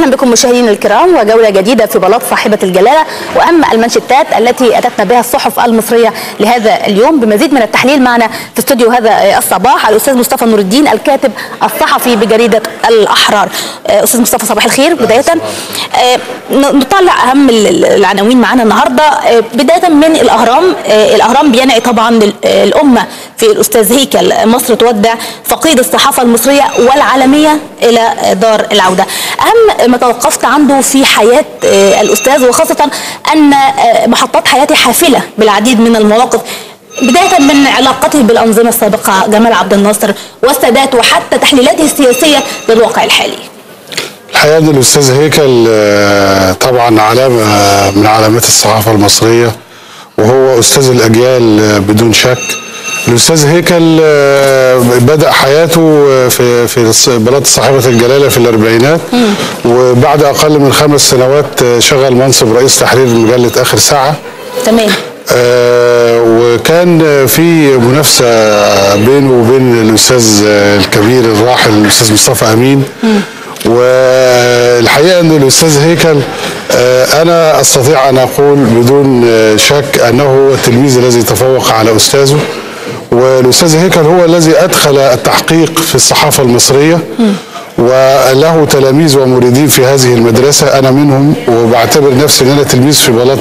اهلا بكم مشاهدينا الكرام وجوله جديده في بلاط صاحبه الجلاله واهم المنشطات التي اتتنا بها الصحف المصريه لهذا اليوم بمزيد من التحليل معنا في استوديو هذا الصباح الاستاذ مصطفى نور الدين الكاتب الصحفي بجريده الاحرار استاذ مصطفى صباح الخير بدايه نطلع اهم العناوين معنا النهارده بدايه من الاهرام الاهرام بينعي طبعا الامه في الاستاذ هيكل مصر تودع فقيد الصحافه المصريه والعالميه الى دار العوده اهم ما توقفت عنده في حياه الاستاذ وخاصه ان محطات حياتي حافله بالعديد من المواقف بداية من علاقته بالأنظمة السابقة جمال عبد الناصر والسادات وحتى تحليلاته السياسية للواقع الحالي الحقيقة أن الأستاذ هيكل طبعا علامة من علامات الصحافة المصرية وهو أستاذ الأجيال بدون شك الاستاذ هيكل بدا حياته في في بلاط صاحبه الجلاله في الاربعينات وبعد اقل من خمس سنوات شغل منصب رئيس تحرير مجله اخر ساعه تمام آه وكان في منافسه بينه وبين الاستاذ الكبير الراحل الاستاذ مصطفى امين والحقيقه ان الاستاذ هيكل آه انا استطيع ان اقول بدون شك انه هو التلميذ الذي تفوق على استاذه والاستاذ هيكل هو الذي ادخل التحقيق في الصحافه المصريه وله تلاميذ ومريدين في هذه المدرسه انا منهم وبعتبر نفسي ان انا تلميذ في بلاط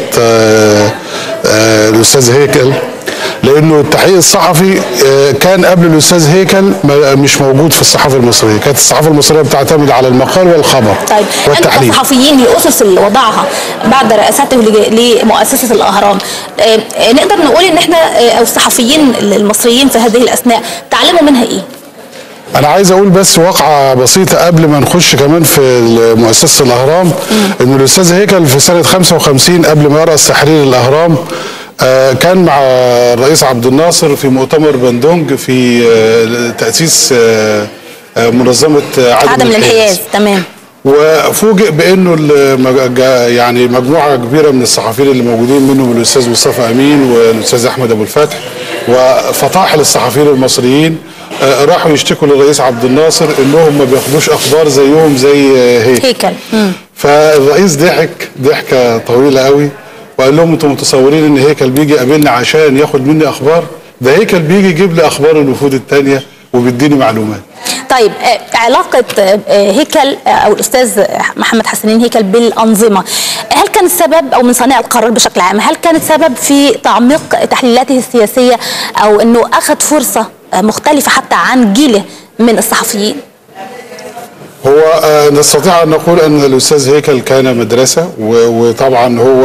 الاستاذ هيكل لانه التحقيق الصحفي كان قبل الاستاذ هيكل مش موجود في الصحافه المصريه كانت الصحافه المصريه بتعتمد على المقال والخبر طيب والتحليل الصحفيين الاسس اللي وضعها بعد رئاسته لمؤسسه الاهرام نقدر نقول ان احنا او الصحفيين المصريين في هذه الاثناء تعلموا منها ايه انا عايز اقول بس واقعه بسيطه قبل ما نخش كمان في مؤسسه الاهرام ان الاستاذ هيكل في سنه 55 قبل ما يرأس تحرير الاهرام آه كان مع الرئيس عبد الناصر في مؤتمر بندونج في آه تاسيس آه منظمه عدم, عدم الانحياز تمام وفوجئ بانه يعني مجموعه كبيره من الصحفيين اللي موجودين منهم الاستاذ مصطفى امين والاستاذ احمد ابو الفتح وفطاحل الصحفيين المصريين راحوا يشتكوا للرئيس عبد الناصر انهم ما بياخدوش اخبار زيهم زي هيك هيكل فالرئيس ضحك ضحكه طويله قوي وقال لهم انتم متصورين ان هيكل بيجي يقابلني عشان ياخد مني اخبار ده هيكل بيجي يجيب لي اخبار الوفود الثانيه وبيديني معلومات طيب علاقة هيكل أو الأستاذ محمد حسنين هيكل بالأنظمة هل كان السبب أو من صانع القرار بشكل عام هل كانت سبب في تعميق تحليلاته السياسية أو أنه أخذ فرصة مختلفة حتى عن جيله من الصحفيين هو نستطيع ان نقول ان الاستاذ هيكل كان مدرسه وطبعا هو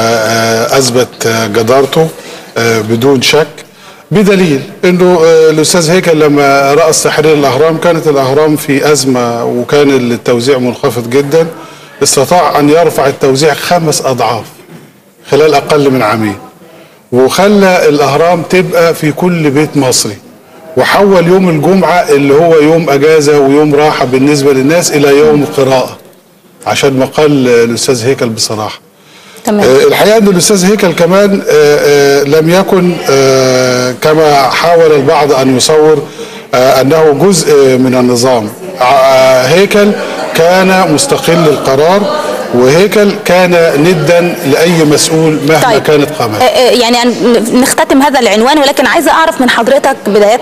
اثبت جدارته بدون شك بدليل انه الاستاذ هيكل لما راس تحرير الاهرام كانت الاهرام في ازمه وكان التوزيع منخفض جدا استطاع ان يرفع التوزيع خمس اضعاف خلال اقل من عامين وخلى الاهرام تبقى في كل بيت مصري وحول يوم الجمعة اللي هو يوم أجازة ويوم راحة بالنسبة للناس إلى يوم قراءة عشان مقال الأستاذ هيكل بصراحة تمام. آه الحقيقة أن الأستاذ هيكل كمان آه آه لم يكن آه كما حاول البعض أن يصور آه أنه جزء من النظام آه هيكل كان مستقل القرار وهيكل كان ندا لاي مسؤول مهما طيب. كانت قامته يعني نختتم هذا العنوان ولكن عايزه اعرف من حضرتك بدايه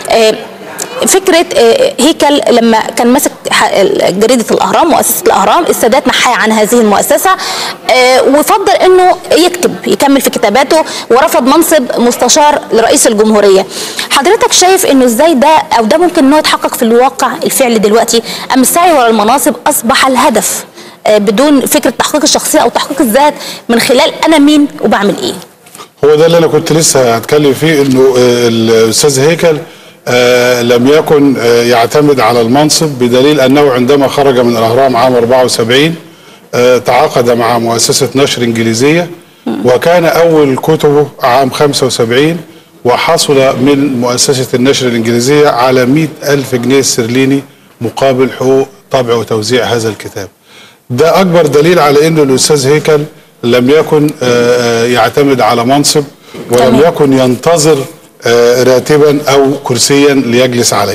فكره هيكل لما كان ماسك جريده الاهرام مؤسسه الاهرام السادات نحاه عن هذه المؤسسه وفضل انه يكتب يكمل في كتاباته ورفض منصب مستشار لرئيس الجمهوريه حضرتك شايف انه ازاي ده او ده ممكن انه يتحقق في الواقع الفعلي دلوقتي ام السعي ورا المناصب اصبح الهدف بدون فكره تحقيق الشخصيه او تحقيق الذات من خلال انا مين وبعمل ايه هو ده اللي انا كنت لسه هتكلم فيه انه الاستاذ هيكل آه لم يكن آه يعتمد على المنصب بدليل انه عندما خرج من الاهرام عام 74 آه تعاقد مع مؤسسه نشر انجليزيه وكان اول كتبه عام 75 وحصل من مؤسسه النشر الانجليزيه على 100 الف جنيه استرليني مقابل حقوق طبع وتوزيع هذا الكتاب. ده اكبر دليل على انه الاستاذ هيكل لم يكن يعتمد على منصب ولم يكن ينتظر راتبا او كرسيا ليجلس عليه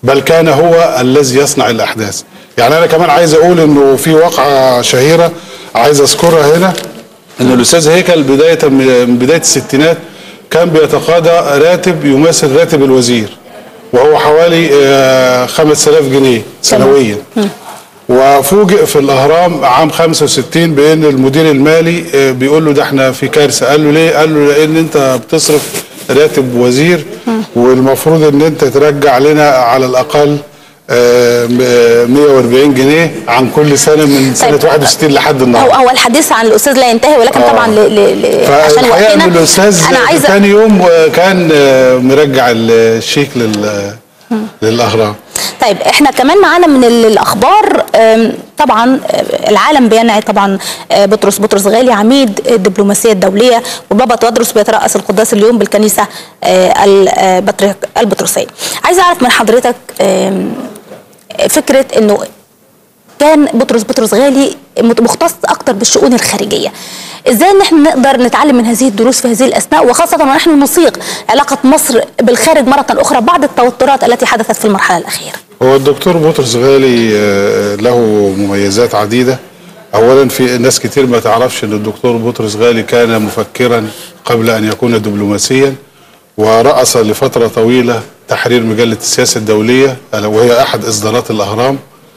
بل كان هو الذي يصنع الاحداث يعني انا كمان عايز اقول انه في واقعه شهيره عايز اذكرها هنا ان الاستاذ هيكل بدايه من بدايه الستينات كان بيتقاضى راتب يماثل راتب الوزير وهو حوالي آه، 5000 جنيه سنويا وفوجئ في الاهرام عام 65 بان المدير المالي آه، بيقول له ده احنا في كارثه قال له ليه؟ قال له لان انت بتصرف راتب وزير والمفروض ان انت ترجع لنا على الاقل آه، م- 140 جنيه عن كل سنه من سنه طيب. 61 لحد هو النهارده هو الحديث عن الاستاذ لا ينتهي ولكن آه. طبعا ل... ل... ل... عشان فالحقيقه ان وقتنا الاستاذ انا عايزه ثاني يوم آه، كان آه، مرجع الشيك لل للاهرام طيب احنا كمان معانا من ال- الاخبار آم، طبعا آه، العالم بينعي طبعا آه، بطرس بطرس غالي عميد الدبلوماسيه الدوليه وبابا تودرس بيترأس القداس اليوم بالكنيسه آه، البطريق- البطرسيه. عايز اعرف من حضرتك آم، فكره انه كان بطرس بطرس غالي مت- مختص اكتر بالشؤون الخارجيه ازاي ان احنا نقدر نتعلم من هذه الدروس في هذه الاثناء وخاصه ونحن نصيغ علاقه مصر بالخارج مره اخرى بعد التوترات التي حدثت في المرحله الاخيره هو الدكتور بطرس غالي آه، له مميزات عديدة أولا في ناس كتير ما تعرفش أن الدكتور بطرس غالي كان مفكرا قبل أن يكون دبلوماسيا ورأس لفترة طويلة تحرير مجلة السياسة الدولية ألا وهي أحد إصدارات الأهرام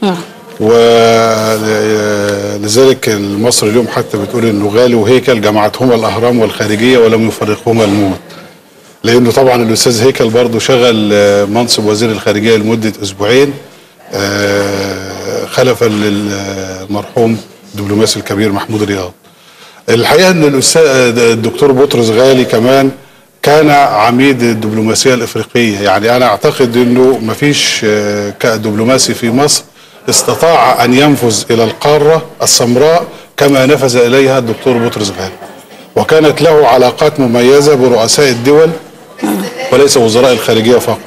ولذلك المصري اليوم حتى بتقول انه غالي وهيكل جمعتهما الاهرام والخارجيه ولم يفرقهما الموت لانه طبعا الاستاذ هيكل برضه شغل آه، منصب وزير الخارجيه لمده اسبوعين آه، خلفا للمرحوم الدبلوماسي الكبير محمود رياض الحقيقه ان الاستاذ الدكتور بطرس غالي كمان كان عميد الدبلوماسيه الافريقيه يعني انا اعتقد انه مفيش آه، كدبلوماسي في مصر استطاع ان ينفذ الى القاره السمراء كما نفذ اليها الدكتور بطرس غالي وكانت له علاقات مميزه برؤساء الدول وليس وزراء الخارجيه فقط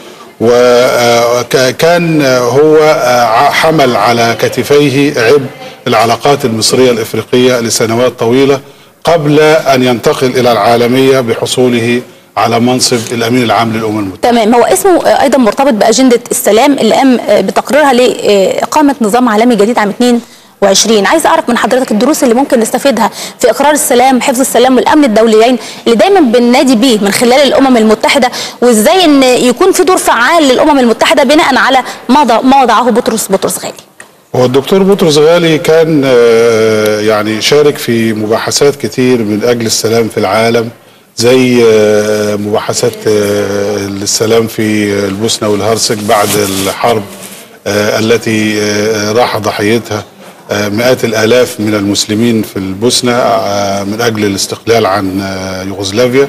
وكان هو آه، حمل على كتفيه عبء العلاقات المصرية الإفريقية لسنوات طويلة قبل أن ينتقل إلى العالمية بحصوله على منصب الأمين العام للأمم المتحدة تمام هو اسمه آه، ايضا مرتبط باجنده السلام اللي قام آه، بتقريرها لاقامه نظام عالمي جديد عام 22 عايز اعرف من حضرتك الدروس اللي ممكن نستفيدها في اقرار السلام حفظ السلام والامن الدوليين اللي دايما بننادي بيه من خلال الامم المتحده وازاي ان يكون في دور فعال للامم المتحده بناء على ما ض- ما وضعه بطرس بطرس غالي هو الدكتور بطرس غالي كان آه، يعني شارك في مباحثات كتير من أجل السلام في العالم زي آه، مباحثات آه، السلام في البوسنة والهرسك بعد الحرب آه، التي آه، راح ضحيتها آه، مئات الآلاف من المسلمين في البوسنة آه، من أجل الاستقلال عن آه، يوغوسلافيا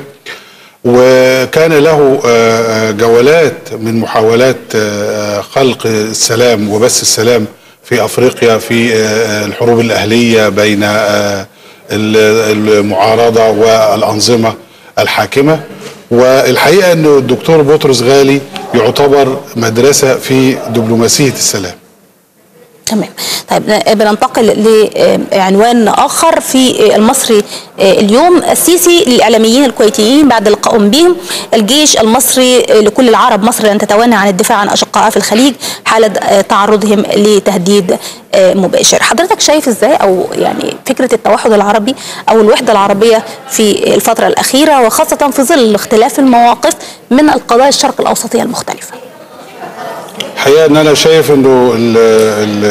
وكان له آه، جولات من محاولات آه، خلق السلام وبث السلام في افريقيا في آه، الحروب الاهليه بين آه، ال- المعارضه والانظمه الحاكمه والحقيقه انه الدكتور بطرس غالي يعتبر مدرسه في دبلوماسيه السلام تمام طيب ن- بننتقل لعنوان اخر في المصري اليوم السيسي للاعلاميين الكويتيين بعد لقائهم بهم الجيش المصري لكل العرب مصر لن تتوانى عن الدفاع عن اشقائها في الخليج حال تعرضهم لتهديد مباشر حضرتك شايف ازاي او يعني فكره التوحد العربي او الوحده العربيه في الفتره الاخيره وخاصه في ظل اختلاف المواقف من القضايا الشرق الاوسطيه المختلفه الحقيقه ان انا شايف انه ال ال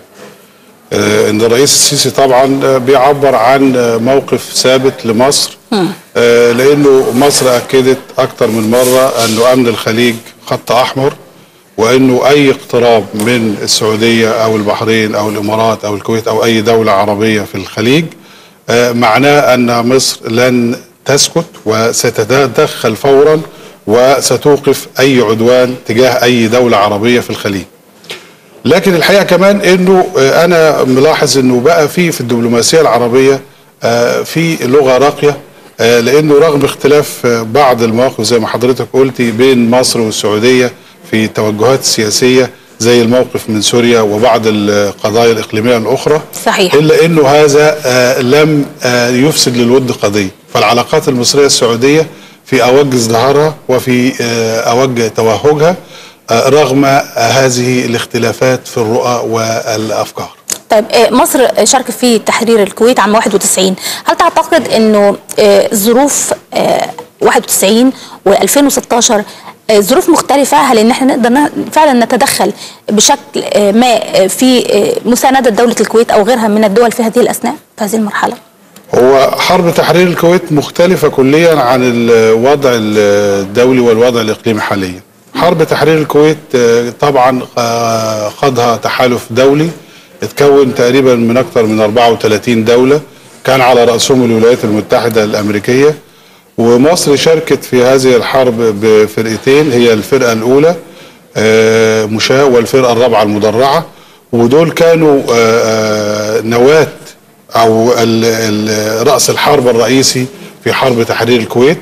آه، ان الرئيس السيسي طبعا آه، بيعبر عن آه، موقف ثابت لمصر آه، لانه مصر اكدت اكثر من مره انه امن الخليج خط احمر وانه اي اقتراب من السعوديه او البحرين او الامارات او الكويت او اي دوله عربيه في الخليج آه، معناه ان مصر لن تسكت وستتدخل فورا وستوقف اي عدوان تجاه اي دوله عربيه في الخليج. لكن الحقيقه كمان انه آه، انا ملاحظ انه بقى في في الدبلوماسيه العربيه آه، في لغه راقيه آه، لانه رغم اختلاف آه، بعض المواقف زي ما حضرتك قلتي بين مصر والسعوديه في التوجهات السياسيه زي الموقف من سوريا وبعض القضايا الاقليميه الاخرى صحيح. الا انه هذا آه، لم آه، يفسد للود قضيه فالعلاقات المصريه السعوديه في اوج ازدهارها وفي آه، اوج توهجها آه، رغم آه، هذه الاختلافات في الرؤى والافكار طيب آه، مصر شاركت في تحرير الكويت عام 91 هل تعتقد انه آه، ظروف آه، 91 و2016 ظروف مختلفة هل ان احنا نقدر ن- فعلا نتدخل بشكل آه، ما آه، في آه، مساندة دولة الكويت او غيرها من الدول في هذه الاثناء في هذه المرحلة؟ هو حرب تحرير الكويت مختلفة كليا عن الوضع الدولي والوضع الإقليمي حاليا حرب تحرير الكويت آه، طبعا آه، خاضها تحالف دولي اتكون تقريبا من أكثر من 34 دولة كان على رأسهم الولايات المتحدة الأمريكية ومصر شاركت في هذه الحرب بفرقتين هي الفرقة الأولى آه، مشاة والفرقة الرابعة المدرعة ودول كانوا آه، آه، نواة او ال- ال- راس الحرب الرئيسي في حرب تحرير الكويت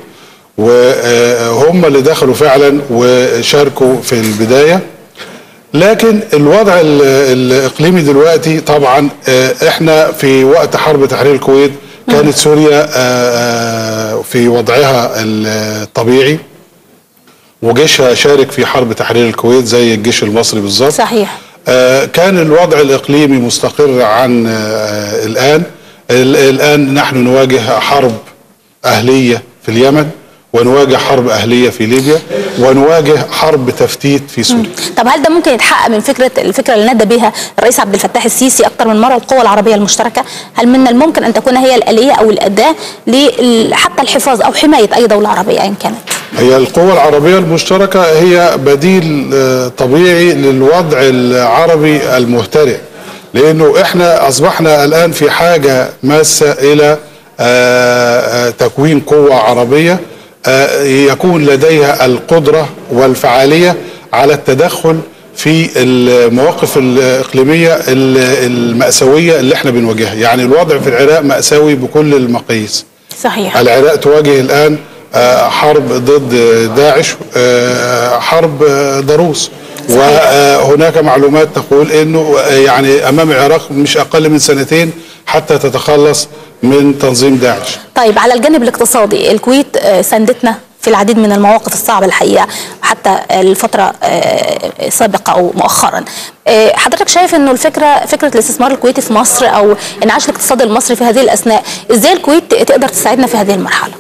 وهم اللي دخلوا فعلا وشاركوا في البدايه لكن الوضع ال- الاقليمي دلوقتي طبعا آه، احنا في وقت حرب تحرير الكويت كانت سوريا آه، آه، في وضعها الطبيعي وجيشها شارك في حرب تحرير الكويت زي الجيش المصري بالظبط صحيح آه، كان الوضع الإقليمي مستقر عن آه، الآن ال- الآن نحن نواجه حرب أهلية في اليمن ونواجه حرب أهلية في ليبيا ونواجه حرب تفتيت في سوريا طب هل ده ممكن يتحقق من فكره الفكره اللي ندى بها الرئيس عبد الفتاح السيسي اكثر من مره القوى العربيه المشتركه؟ هل من الممكن ان تكون هي الاليه او الاداه لل- حتى الحفاظ او حمايه اي دوله عربيه ايا كانت؟ هي القوى العربية المشتركة هي بديل آه، طبيعي للوضع العربي المهترئ لأنه إحنا أصبحنا الآن في حاجة ماسة إلى آه، آه، تكوين قوة عربية آه، يكون لديها القدرة والفعالية على التدخل في المواقف الإقليمية ال- المأساوية اللي احنا بنواجهها يعني الوضع في العراق مأساوي بكل المقاييس صحيح العراق تواجه الآن آه، حرب ضد داعش آه، حرب آه، ضروس وهناك معلومات تقول انه آه، يعني امام العراق مش اقل من سنتين حتى تتخلص من تنظيم داعش طيب على الجانب الاقتصادي الكويت آه، ساندتنا في العديد من المواقف الصعبة الحقيقة حتى الفترة آه، السابقة أو مؤخرا آه، حضرتك شايف أنه الفكرة فكرة الاستثمار الكويتي في مصر أو انعاش الاقتصاد المصري في هذه الأثناء إزاي الكويت تقدر تساعدنا في هذه المرحلة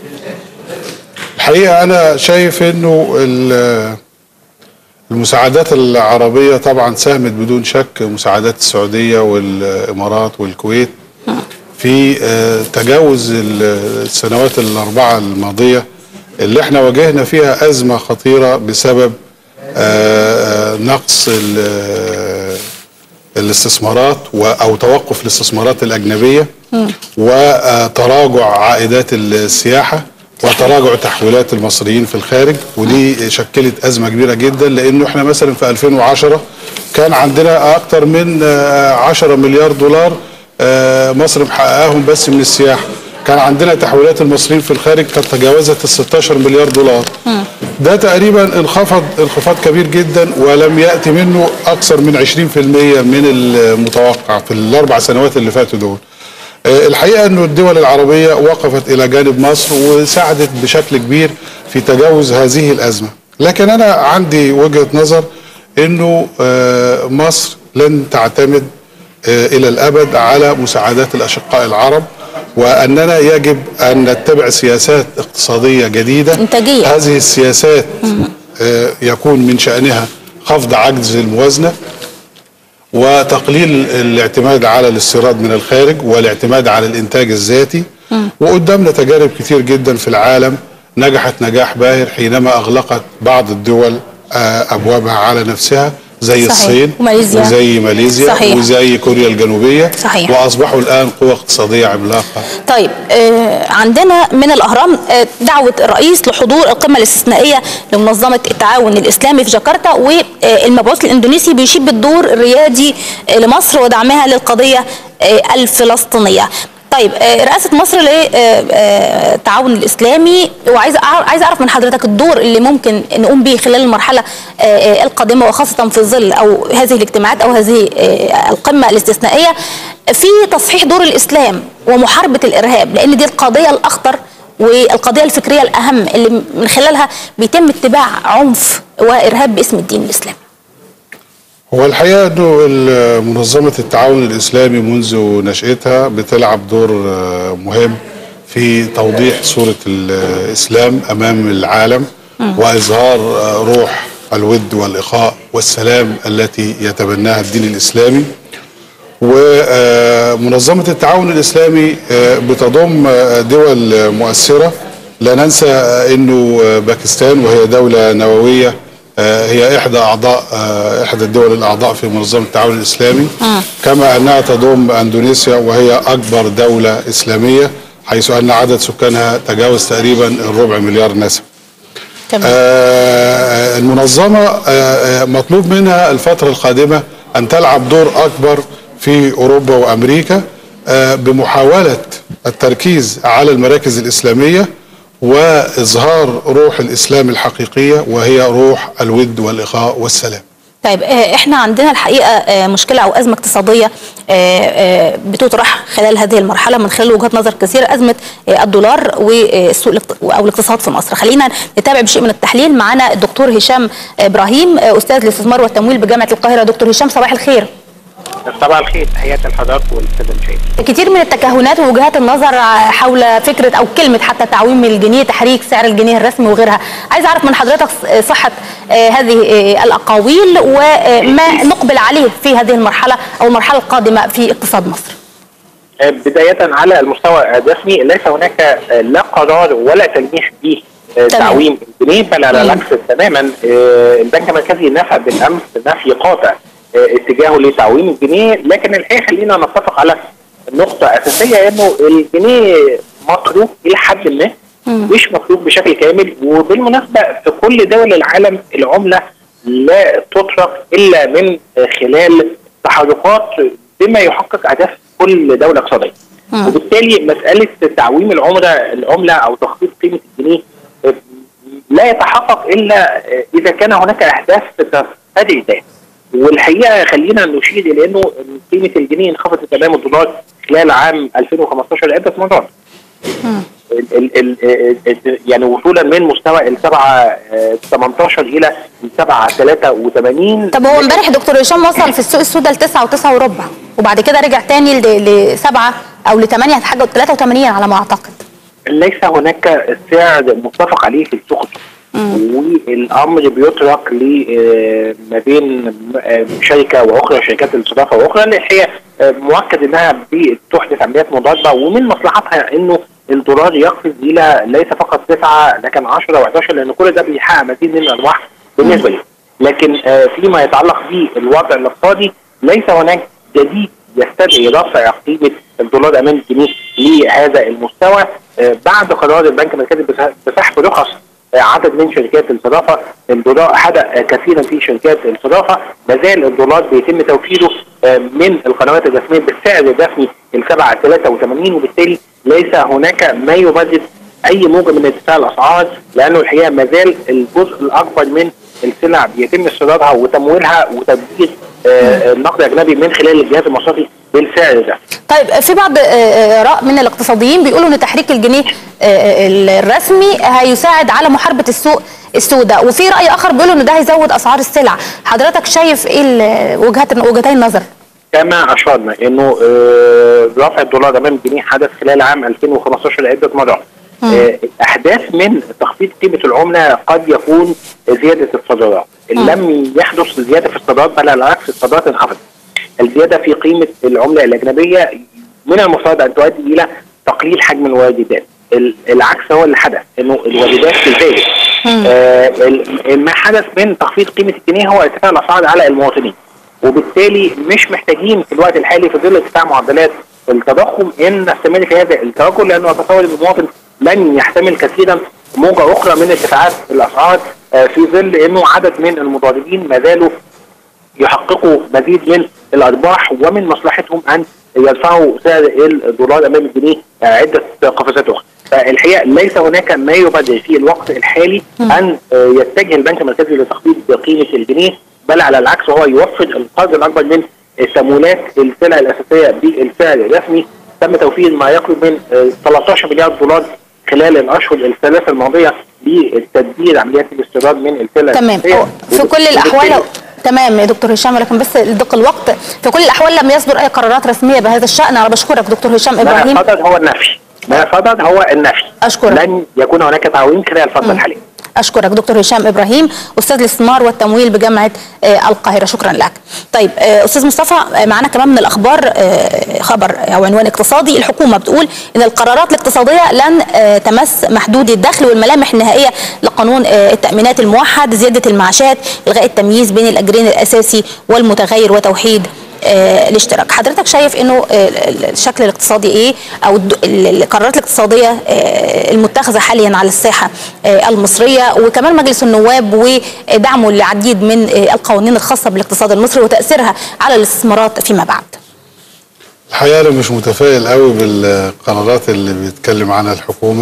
الحقيقه انا شايف انه ال- المساعدات العربيه طبعا ساهمت بدون شك مساعدات السعوديه والامارات والكويت في آه، تجاوز ال- السنوات الاربعه الماضيه اللي احنا واجهنا فيها ازمه خطيره بسبب آه، آه، نقص ال- الاستثمارات و- او توقف الاستثمارات الاجنبيه وتراجع عائدات السياحه وتراجع تحويلات المصريين في الخارج ودي شكلت ازمه كبيره جدا لانه احنا مثلا في 2010 كان عندنا اكثر من آه، 10 مليار دولار آه، مصر محققاهم بس من السياحه كان عندنا تحويلات المصريين في الخارج قد تجاوزت ال 16 مليار دولار ده تقريبا انخفض انخفاض كبير جدا ولم ياتي منه اكثر من 20% من المتوقع في الاربع سنوات اللي فاتوا دول آه، الحقيقه انه الدول العربيه وقفت الى جانب مصر وساعدت بشكل كبير في تجاوز هذه الازمه لكن انا عندي وجهه نظر انه آه، مصر لن تعتمد آه، الى الابد على مساعدات الاشقاء العرب واننا يجب ان نتبع سياسات اقتصاديه جديده إنتاجية. هذه السياسات آه، يكون من شانها خفض عجز الموازنه وتقليل الاعتماد على الاستيراد من الخارج والاعتماد على الانتاج الذاتي وقدامنا تجارب كتير جدا في العالم نجحت نجاح باهر حينما اغلقت بعض الدول آه، ابوابها على نفسها زي صحيح. الصين وماليزيا. وزي ماليزيا صحيح. وزي كوريا الجنوبيه صحيح. واصبحوا الان قوه اقتصاديه عملاقه طيب آه، عندنا من الأهرام آه، دعوة الرئيس لحضور القمة الاستثنائية لمنظمة التعاون الإسلامي في جاكرتا والمبعوث الإندونيسي بيشيد بالدور الريادي آه، لمصر ودعمها للقضية آه، الفلسطينية طيب آه، رئاسة مصر للتعاون الإسلامي وعايزة أعرف عايزة أعرف من حضرتك الدور اللي ممكن نقوم به خلال المرحلة آه، آه، القادمة وخاصة في ظل أو هذه الاجتماعات أو هذه آه، القمة الاستثنائية في تصحيح دور الإسلام ومحاربة الإرهاب لأن دي القضية الأخطر والقضيه الفكريه الاهم اللي من خلالها بيتم اتباع عنف وارهاب باسم الدين الاسلامي هو الحقيقه انه ال- منظمه التعاون الاسلامي منذ نشاتها بتلعب دور آه، مهم في توضيح صوره الاسلام امام العالم واظهار آه، روح الود والاخاء والسلام التي يتبناها الدين الاسلامي ومنظمة التعاون الإسلامي آه، بتضم آه، دول مؤثرة لا ننسى آه، أنه آه، باكستان وهي دولة نووية آه، هي إحدى أعضاء آه، إحدى الدول الأعضاء في منظمة التعاون الإسلامي كما أنها تضم أندونيسيا وهي أكبر دولة إسلامية حيث أن عدد سكانها تجاوز تقريبا الربع مليار نسمة تمام آه، المنظمة آه، آه، مطلوب منها الفترة القادمة أن تلعب دور أكبر في أوروبا وأمريكا آه، بمحاولة التركيز على المراكز الإسلامية وإظهار روح الإسلام الحقيقية وهي روح الود والإخاء والسلام طيب آه، احنا عندنا الحقيقه آه، مشكله او ازمه اقتصاديه آه، آه، بتطرح خلال هذه المرحله من خلال وجهات نظر كثيره ازمه آه، الدولار والسوق الاقت- او الاقتصاد في مصر خلينا نتابع بشيء من التحليل معنا الدكتور هشام ابراهيم آه، استاذ الاستثمار والتمويل بجامعه القاهره دكتور هشام صباح الخير صباح الخير تحياتي لحضرتك والساده المشاهدين كتير من التكهنات ووجهات النظر حول فكره او كلمه حتى تعويم الجنيه تحريك سعر الجنيه الرسمي وغيرها عايز اعرف من حضرتك صحه آه، هذه آه، الاقاويل وما نقبل عليه في هذه المرحله او المرحله القادمه في اقتصاد مصر آه، بدايه على المستوى الرسمي ليس هناك آه، لا قرار ولا تلميح به آه، تمام. تعويم الجنيه بل على مم. العكس تماما آه، البنك المركزي نفى بالامس نفي قاطع آه، اتجاهه لتعويم الجنيه لكن الحقيقه خلينا نتفق على نقطه اساسيه انه الجنيه مطروح الى حد ما مش مطلوب بشكل كامل وبالمناسبه في كل دول العالم العمله لا تطرق الا من آه، خلال تحركات بما يحقق اهداف كل دوله اقتصاديه. وبالتالي مساله تعويم العمله العمله او تخفيض قيمه الجنيه آه، لا يتحقق الا آه، اذا كان هناك اهداف تدعي ذلك. والحقيقه خلينا نشير الى انه قيمه الجنيه انخفضت امام الدولار خلال عام 2015 عده مرات. ال ال ال ال يعني وصولا من مستوى ال 7 18 الى ال 7 83 طب هو امبارح دكتور هشام وصل في السوق السوداء ل 9 و9 وربع وبعد كده رجع تاني ل 7 او ل 8 حاجه 83 على ما اعتقد ليس هناك سعر متفق عليه في السوق والامر بيترك ل آه، ما بين آه، شركه واخرى شركات الاستضافه واخرى اللي هي آه، مؤكد انها بتحدث عمليات مضاده ومن مصلحتها انه الدولار يقفز الى ليس فقط 9 لكن 10 و11 لان كل ده بيحقق مزيد من الارباح بالنسبه لي لكن آه، فيما يتعلق بالوضع الاقتصادي ليس هناك جديد يستدعي رفع قيمه الدولار امام الجنيه لهذا المستوى آه، بعد قرار البنك المركزي بس- بسحب رخص آه، عدد من شركات الصرافه الدولار حدث آه، كثيرا في شركات الصرافه ما زال الدولار بيتم توفيره آه، من القنوات الرسميه بالسعر الرسمي ال 7 83 وبالتالي ليس هناك ما يبرر اي موجه من ارتفاع الاسعار لانه الحقيقه ما زال الجزء الاكبر من السلع بيتم استيرادها وتمويلها وتدبير آه، النقد الاجنبي من خلال الجهاز المصرفي بالسعر ده. طيب في بعض آه، آه، اراء من الاقتصاديين بيقولوا ان تحريك الجنيه آه، آه، الرسمي هيساعد على محاربه السوق السوداء وفي راي اخر بيقولوا ان ده هيزود اسعار السلع حضرتك شايف ايه ال- وجهات وجهتي النظر كما اشرنا انه آه، رفع الدولار امام الجنيه حدث خلال عام 2015 عده مرات. آه، الاحداث من تخفيض قيمه العمله قد يكون زياده الصادرات. لم يحدث زياده في الصادرات بل على العكس الصادرات انخفضت. الزياده في قيمه العمله الاجنبيه من المفترض ان تؤدي الى تقليل حجم الواردات. ال- العكس هو اللي حدث انه الواردات زادت. آه ال- ما حدث من تخفيض قيمه الجنيه هو ارتفاع الاسعار على المواطنين. وبالتالي مش محتاجين في الوقت الحالي في ظل ارتفاع معدلات التضخم ان نستمر في هذا التوجه لانه اتصور ان المواطن لن يحتمل كثيرا موجه اخرى من ارتفاعات الاسعار آه، في ظل انه عدد من المضاربين ما زالوا يحققوا مزيد من الارباح ومن مصلحتهم ان يرفعوا سعر الدولار امام الجنيه آه، عده قفزات اخرى. فالحقيقه ليس هناك ما يبرر في الوقت الحالي ان آه، يتجه البنك المركزي لتخفيض قيمه الجنيه بل على العكس هو يوفر القرض الاكبر من تمويلات السلع الاساسيه بالسعر الرسمي تم توفير ما يقرب من آه، 13 مليار دولار خلال الاشهر الثلاثه الماضيه لتدبير عمليات الاستيراد من الفئه تمام الأساسية. أو في كل الاحوال وبالتالي تمام يا دكتور هشام ولكن بس لضيق الوقت في كل الاحوال لم يصدر اي قرارات رسميه بهذا الشان انا بشكرك دكتور هشام ما ابراهيم صدر هو النفي ما صدر هو النفي أشكرك. لن يكون هناك تعويم خلال الفتره الحاليه اشكرك دكتور هشام ابراهيم استاذ الاستثمار والتمويل بجامعه آه، القاهره شكرا لك طيب آه، استاذ مصطفى آه، معنا كمان من الاخبار آه، خبر او عنوان اقتصادي الحكومه بتقول ان القرارات الاقتصاديه لن آه، تمس محدود الدخل والملامح النهائيه لقانون آه، التامينات الموحد زياده المعاشات الغاء التمييز بين الاجرين الاساسي والمتغير وتوحيد آه، الاشتراك حضرتك شايف انه آه، ال- الشكل الاقتصادي ايه او الد- ال- القرارات الاقتصاديه آه، المتخذه حاليا على الساحه آه، المصريه وكمان مجلس النواب ودعمه لعديد من آه، القوانين الخاصه بالاقتصاد المصري وتاثيرها على الاستثمارات فيما بعد الحقيقه انا مش متفائل قوي بالقرارات اللي بيتكلم عنها الحكومه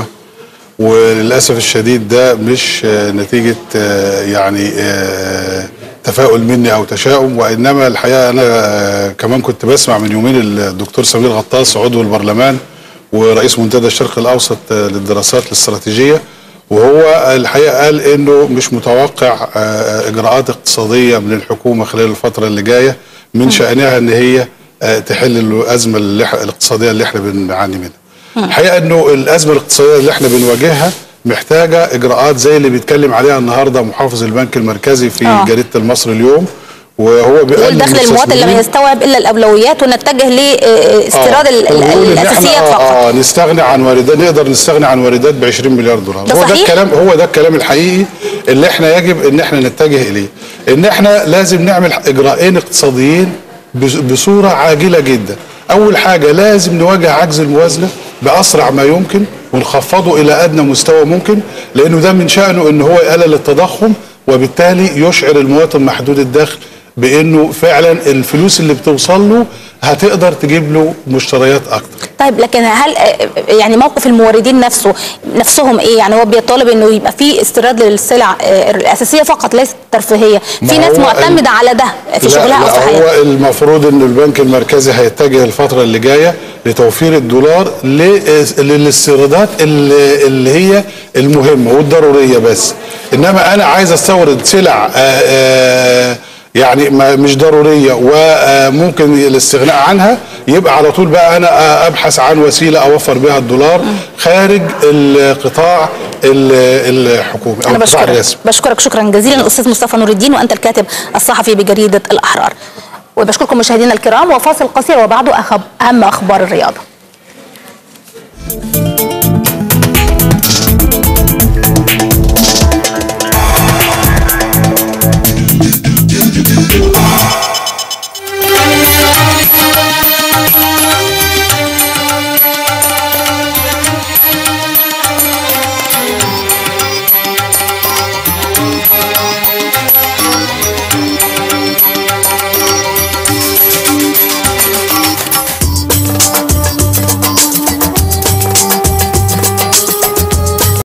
وللاسف الشديد ده مش آه، نتيجه آه، يعني آه، تفاؤل مني او تشاؤم وانما الحقيقه انا آه، كمان كنت بسمع من يومين الدكتور سمير غطاس عضو البرلمان ورئيس منتدى الشرق الاوسط آه، للدراسات الاستراتيجيه وهو الحقيقه قال انه مش متوقع آه، اجراءات اقتصاديه من الحكومه خلال الفتره اللي جايه من شانها ان هي آه، تحل الازمه اللي إح- الاقتصاديه اللي احنا بنعاني منها. الحقيقه انه الازمه الاقتصاديه اللي احنا بنواجهها محتاجه اجراءات زي اللي بيتكلم عليها النهارده محافظ البنك المركزي في آه. جريده المصري اليوم وهو بيقول يقول دخل المواطن لم يستوعب الا الاولويات ونتجه لاستيراد ال- ال- الاساسيات آه فقط آه نستغني عن واردات نقدر نستغني عن واردات ب 20 مليار دولار ده هو ده صحيح؟ الكلام هو ده الكلام الحقيقي اللي احنا يجب ان احنا نتجه اليه ان احنا لازم نعمل اجراءين اقتصاديين بس- بصوره عاجله جدا اول حاجه لازم نواجه عجز الموازنه باسرع ما يمكن ونخفضه الى ادنى مستوى ممكن لانه ده من شانه ان هو يقلل التضخم وبالتالي يشعر المواطن محدود الدخل بانه فعلا الفلوس اللي بتوصل له هتقدر تجيب له مشتريات اكتر طيب لكن هل آه، يعني موقف الموردين نفسه نفسهم ايه يعني هو بيطالب انه يبقى في استيراد للسلع آه، الاساسيه فقط ليست ترفيهيه ما في ناس هو معتمده على ده في لا شغلها او لا في حياتها هو المفروض ان البنك المركزي هيتجه الفتره اللي جايه لتوفير الدولار ل- للاستيرادات اللي, اللي هي المهمه والضروريه بس انما انا عايز استورد سلع آآ آآ يعني ما مش ضروريه وممكن الاستغناء عنها يبقى على طول بقى انا ابحث عن وسيله اوفر بها الدولار خارج القطاع ال- الحكومي او انا القطاع بشكرك الرسمي بشكرك شكرا جزيلا الاستاذ مصطفى نور الدين وانت الكاتب الصحفي بجريده الاحرار وبشكركم مشاهدينا الكرام وفاصل قصير وبعده أخب- اهم اخبار الرياضه